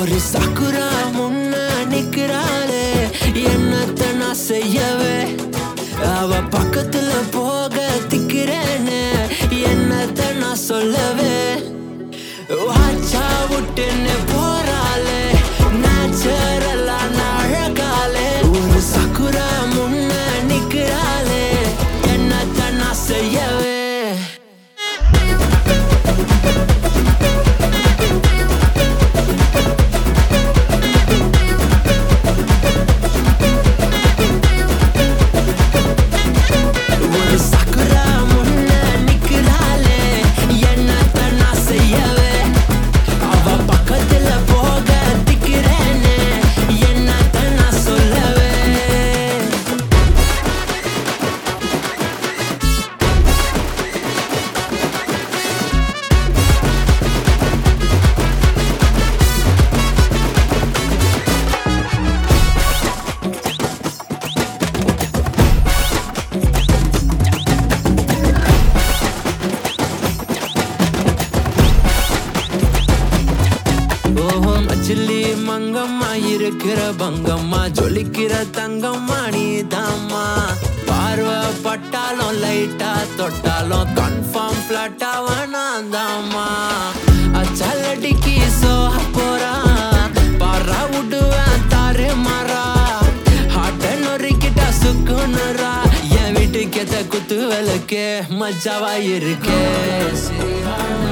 ஒரு சக்குரா முன்ன நிக்கிறாளே என்னத்த நான் செய்யவே அவ பக்கத்துல போக திக்கிறேன்னு என்னத்த நான் சொல்லவே வாச்சா விட்டுன்னு போறாளே நேச்சுரலான அழகாலே ஒரு சக்குரா முன்ன நிக்கிறாளே என்னத்த நான் செய்யவே ஒரு சக்குரா முன்ன நிக்கிறாளே என்னத்த நான் செய்யவே அவ பக்கத்துல போக திக்கிறேன்னு என்னத்த நான் சொல்லவே ஓஹோ மச்சில்லி மங்கம்மா இருக்கிற பங்கம்மா ஜொலிக்கிற தங்கம்மா நீ தாம்மா பார்வை பட்டாலும் லைட்டா தொட்டாலும் கன்ஃபார்ம் ஃபிளாட்டா வேணாம் தாம்மா அச்சலடிக்கு சோக போறா பாரா விடுவேன் தாரு மாறா ஹாட்ட நொறுக்கிட்டா சுக்குனுரா என் வீட்டுக்கு எத்த குத்து விளக்கே மஜாவா இருக்கே